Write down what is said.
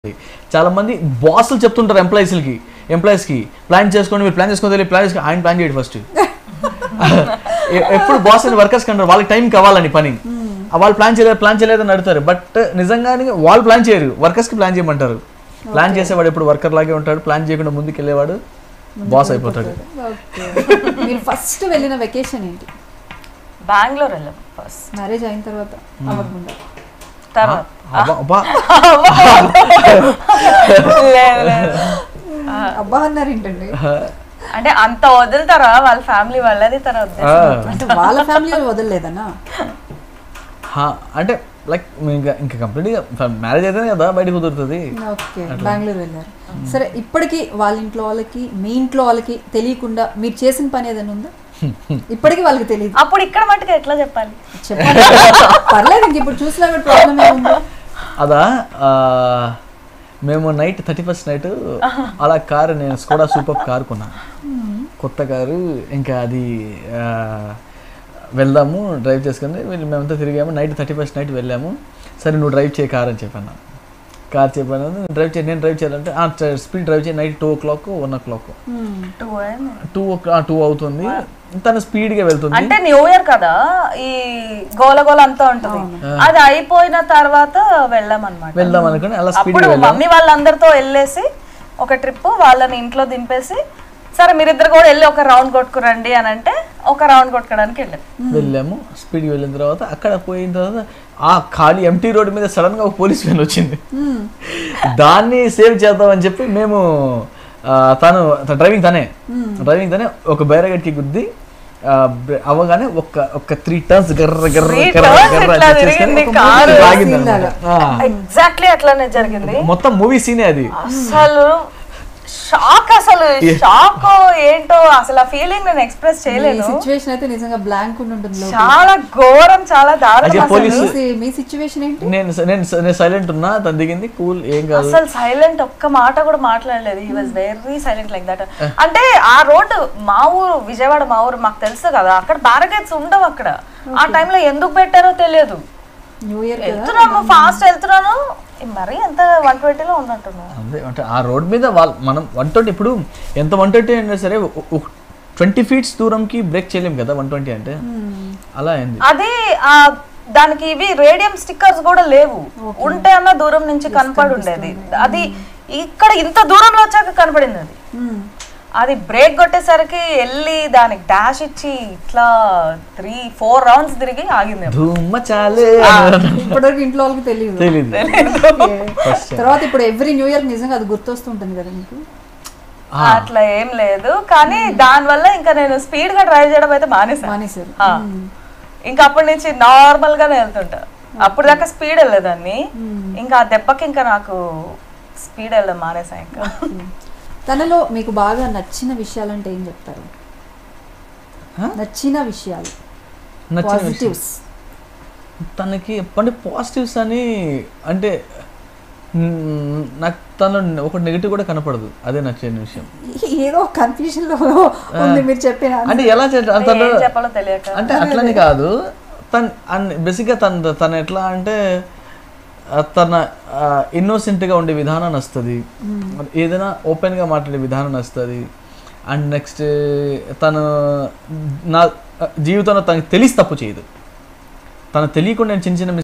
చాలా మంది బాసులు చెప్తుంటారు ఎంప్లాయీస్కి ఎంప్లాయీస్కి ప్లాన్ చేసుకోండి మీరు ప్లాన్ చేసుకోండి ప్లాన్ చేసుకోండి ఆయన ప్లాన్ చేయడు ఫస్ట్ ఎప్పుడు బాస్ అని వర్కర్స్ కంటారు వాళ్ళకి టైం కావాలని పని ఆ వాళ్ళు ప్లాన్ చేయలేదు ప్లాన్ చేయలేదని అడుగుతారు బట్ నిజంగానే వాళ్ళు ప్లాన్ చేయరు వర్కర్స్కి ప్లాన్ చేయమంటారు ప్లాన్ చేసేవాడు ఎప్పుడు వర్కర్ లాగే ఉంటాడు ప్లాన్ చేయకుండా ముందుకు వెళ్ళేవాడు బాస్ అయిపోతాడు ఓకే మీరు ఫస్ట్ వెళ్ళిన వెకేషన్ ఏంటి బెంగళూరు వెళ్ళాం ఫస్ట్ మ్యారేజ్ అయిన తర్వాత అవ్వకుండా తర్వాత అబ్బా, అబ్బా. లేదు లేదు అబ్బా అన్నారు ఏంటండి అంటే అంత వదులుతారా వాళ్ళ ఫ్యామిలీ వాళ్ళది తన ఆ, ఉద్దేశం అంటే వాళ్ళ ఫ్యామిలీ వదలలేదనా హా, అంటే లైక్ ఇంకా ఇంకా కంప్లీట్గా మ్యారేజ్ అయితేనే కదా బయట కుదురుతుంది ఓకే బెంగళూరు వెళ్ళారు సరే ఇప్పటికీ వాళ్ళ ఇంట్లో వాళ్ళకి మీ ఇంట్లో వాళ్ళకి తెలియకుండా మీరు చేసిన పని ఏదైనా ఉందా ఇప్పటికీ వాళ్ళకి తెలియదు అప్పుడు ఇక్కడ మట్టుకు ఎట్లా చెప్పాలి చెప్పండి పర్లేదు ఇంక ఇప్పుడు చూసినా కూడా ప్రాబ్లం ఏముంది అదా ఆ, మేము నైట్ థర్టీ ఫస్ట్ నైట్ అలా కారు నేను స్కోడా సూపర్ కారు కొన్నా కొత్త కారు ఇంకా అది ఆ, వెళ్దాము డ్రైవ్ చేసుకుని వీళ్ళు మేమంతా తిరిగాము నైట్ థర్టీ ఫస్ట్ నైట్ వెళ్ళాము సరే నువ్వు డ్రైవ్ చేయ కార్ అని చెప్పాను కార్ చెప్పాను డ్రైవ్ చేయి నేను డ్రైవ్ చేయాలంటే స్పీడ్ డ్రైవ్ చేయి night two o'clock one o'clock Hmm. Two అయింది. టూ టూ అవుతుంది తను స్పీడ్గా వెళ్తుంది అంటే న్యూ ఇయర్ కదా ఈ గోల గోల అంతా ఉంటుంది అది అయిపోయిన తర్వాత వెళ్ళాం అనమాట వెళ్దాం అనుకుని అలా అప్పుడు స్పీడ్గా వెళ్ళాం మమ్మీ వాళ్ళందరితో వెళ్ళేసి ఒక ట్రిప్ వాళ్ళని ఇంట్లో దింపేసి సరే మీరిద్దరు కూడా వెళ్ళి ఒక రౌండ్ కొట్టుకురండి అని అంటే ఒక రౌండ్ కొట్టుకోవడానికి వెళ్ళాం వెళ్ళాము స్పీడ్గా వెళ్ళిన తర్వాత అక్కడ పోయిన తర్వాత ఆ ఖాళీ ఎంటీ రోడ్ మీద సడన్ గా ఒక పోలీస్ వ్యాన్ వచ్చింది దాన్ని సేవ్ చేద్దామని చెప్పి మేము ఆ, తను తన డ్రైవింగ్ తనే డ్రైవింగ్ తనే ఒక బైరగడ్కి గుద్ది ఆ, బ్ర- అవ్వగానే ఒక ఒక త్రీ టర్న్స్ గర్ర గర్ర Three గర్ర turns గర్ర ఇట్లా చేసుకొని తిరిగింది ఒక కారు. movie లాగింది Scene అన్నమాట. లాగా. ఆ, ఎగ్జాక్ట్లీ అట్లానే జరిగింది మొత్తం మూవీ సీనే అది అసలు షాక్ అసలు షాక్ ఏంటో అసలు ఆ ఫీలింగ్ నేను ఎక్స్ప్రెస్ చేయలేను సిచ్యువేషన్ అయితే నిజంగా బ్లాంక్ ఉండి ఉంటుంది లోపల. చాలా ఘోరం చాలా దారుణం అదే అసలు. పోలీసు మీ- మీ సిచ్యువేషన్ ఏంటి నేను నేను నేను సైలెంట్ ఉన్నా తను దిగింది కూల్ ఏం కాదు అసలు సైలెంట్ ఒక్క మాట కూడా మాట్లాడలేదు he was very silent like that అంటే ఆ రోడ్డు మా ఊరు విజయవాడ మా ఊరు మాకు తెలుసు కదా అక్కడ బ్యారగేట్స్ ఉండవు అక్కడ ఆ టైంలో ఎందుకు పెట్టారో తెలియదు న్యూ ఇయర్ కదా వెళ్తున్నాను ఫాస్ట్ వెళ్తున్నాను మరీ ఎంత వన్ ట్వంటీలో ఉన్నట్టున్నాను అదే అంటే ఆ రోడ్ మీద వాళ్ళు మనం వన్ ట్వంటీ ఇప్పుడు ఎంత వన్ ట్వంటీ అయినా సరే ట్వంటీ ఫీట్స్ దూరంకి బ్రేక్ చేయలేం కదా వన్ ట్వంటీ అంటే అలా అయింది అది ఆ దానికి ఇవి రేడియం స్టిక్కర్స్ కూడా లేవు ఉంటే అన్న దూరం నుంచి కనపడి ఉండేది అది ఇక్కడ ఇంత దూరంలో వచ్చాక కనపడింది అది Hmm. అది బ్రేక్ కొట్టేసరికి వెళ్ళి దానికి డాష్ ఇచ్చి ఇట్లా త్రీ ఫోర్ రౌండ్స్ తిరిగి ఆగింది ధూమ చాలే ఇప్పటివరకు ఇంట్లో వాళ్ళకి తెలియదు తెలీదు Okay. తర్వాత ఇప్పుడు ఎవ్రీ న్యూ ఇయర్ నిజంగా అది గుర్తొస్తుంటుంది కదా మీకు ఆ, అట్లా ఏం లేదు కానీ దానివల్ల ఇంకా నేను స్పీడ్ గా డ్రైవ్ చేయడం అయితే మానేసాను మానేశారు ఆ. ఇంకా అప్పటి నుంచి నార్మల్ గానే వెళ్తుంటా అప్పుడు దాకా స్పీడ్ వెళ్ళేదాన్ని ఇంకా ఆ దెబ్బకి ఇంకా నాకు స్పీడ్ వెళ్ళడం మానేసా ఇంకా తనలో మీకు బాగా నచ్చిన విషయాలు అంటే ఏం చెప్తారు Huh? నచ్చిన విషయాలు నచ్చిన విషయం. పాజిటివ్స్ తనకి అంటే పాజిటివ్స్ అని అంటే మ్, నాకు తను ఒక నెగిటివ్ కూడా కనపడదు అదే నచ్చిన విషయం ఏదో కన్ఫ్యూజన్ లో ఉంది మీరు చెప్పిన అంటే ఎలా చేయ- అంటే తను ఏం చెప్పాలో తెలియక అంటే అట్లని కాదు తను బేసిక్గా తన తను ఎట్లా అంటే ఆ, తన ఇన్నోసెంట్గా ఉండే విధానం నస్తుంది ఏదైనా ఓపెన్గా మాట్లాడే విధానం నస్తుంది అండ్ నెక్స్ట్ తను నా జీవితంలో తనకి తెలిసి తప్పు చేయదు తను తెలియకుండా నేను చిన్న చిన్న